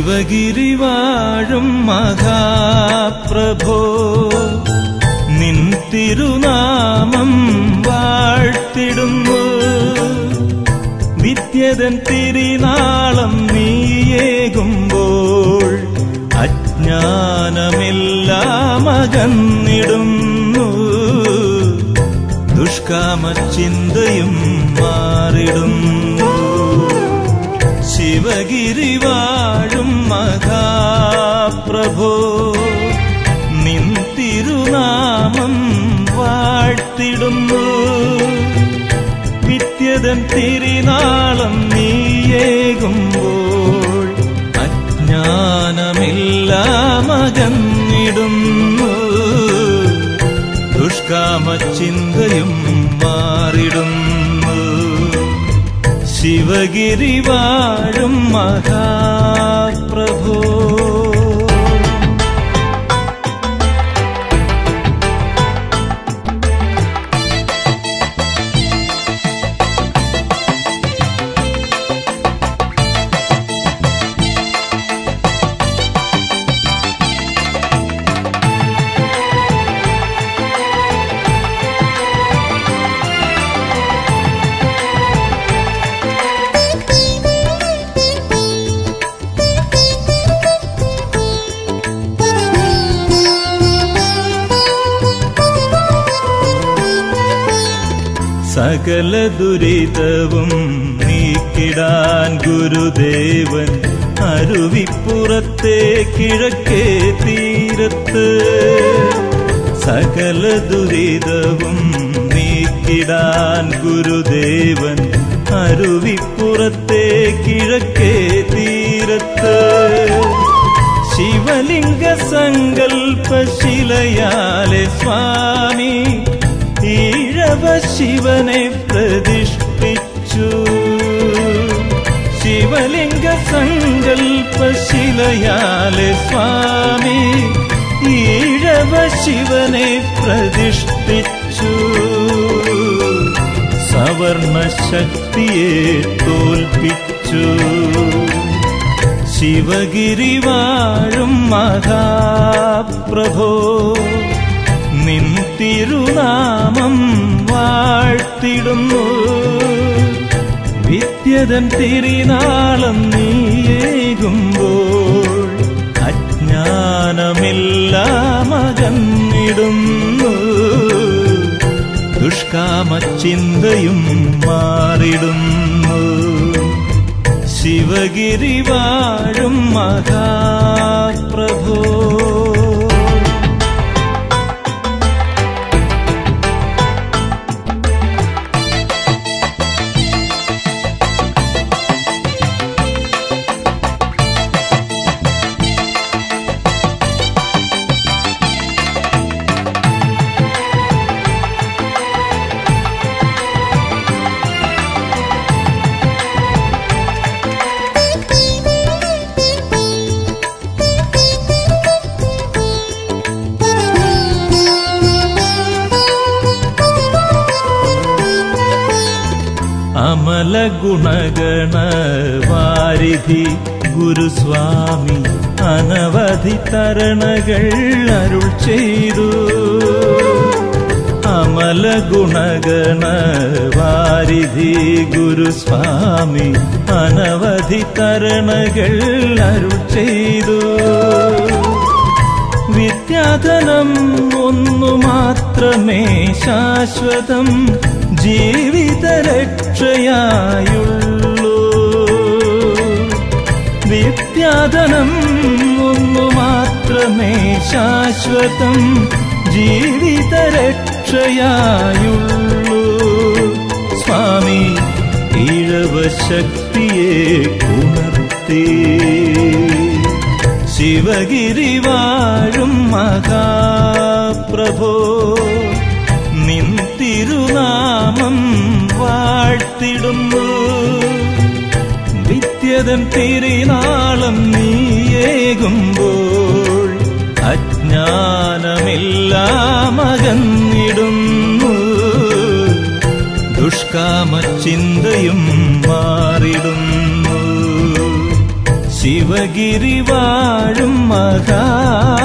ശിവഗിരി വാഴും മഹാപ്രഭോ നിൻ തിരുനാമം വാഴ്ത്തിടുന്നു വിദ്യതൻ തിരിനാളം നീയേകുമ്പോൾ അജ്ഞാനമെല്ലാം അകന്നിടുന്നു ദുഷ്കാമചിന്തയും മാറിടുന്നു ശിവഗിരി വാഴും മഹാപ്രഭോ നിൻ തിരുനാമം വാഴ്ത്തിടുന്നു വിദ്യതൻ തിരിനാളം നീയേകുമ്പോൾ അജ്ഞാനമെല്ലാം അകന്നിടുന്നു ദുഷ്കാമചിന്തയും മാറിടുന്നു ശിവഗിരി വാഴും മഹാപ്രഭോ സകല ദുരിതവും നീക്കിടാൻ ഗുരുദേവൻ അരുവിപ്പുറത്തെ കിഴക്കേ തീരത്ത് സകല ദുരിതവും നീക്കിടാൻ ഗുരുദേവൻ അരുവിപ്പുറത്തെ കിഴക്കേ തീരത്ത് ശിവലിംഗ സങ്കൽപ്പ ശിലയാലെ സ്വാമി ഈഴവ ശിവനെ പ്രതിഷ്ഠിച്ചു ശിവലിംഗ സങ്കൽപ്പ ശിലയാലെ സ്വാമി ഈഴവ ശിവനെ പ്രതിഷ്ഠിച്ചു സവർണ ശക്തിയെ തോൽപ്പിച്ചു ശിവഗിരി വാഴും മഹാപ്രഭോ നിൻ തിരുനാമം വാഴ്ത്തിടുന്നു വിദ്യതൻ തിരിനാളം നീയേകുമ്പോൾ അജ്ഞാനമെല്ലാം അകന്നിടുന്നു ദുഷ്കാമചിന്തയും മാറിടുന്നു ശിവഗിരി വാഴും മഹാപ്രഭോ അമല ഗുണഗണ വാരിധി ഗുരുസ്വാമി അനവധി തരണകൾ അരുൾ ചെയ്തു അമല ഗുണഗണ വാരിധി ഗുരുസ്വാമി അനവധി തരണകൾ അരുൾ ചെയ്തു വിദ്യാധനം ഒന്നു മാത്രമേ ശാശ്വതം ജീവിത രക്ഷയായുള്ളൂ വിദ്യാധനം ഒന്നു മാത്രമേ ശാശ്വതം ജീവിത രക്ഷയായുള്ളൂ സ്വാമി ഈഴവ ശക്തിയെ ഉണർത്തി ശിവഗിരി വാഴും മഹാപ്രഭോ നിൻ തിരുനാമം വാഴ്ത്തിടുന്നു വിദ്യതൻ തിരിനാളം നീയേകുമ്പോൾ അജ്ഞാനമെല്ലാം അകന്നിടുന്നു ദുഷ്കാമചിന്തയും മാറിടുന്നു ശിവഗിരി വാഴും മഹാ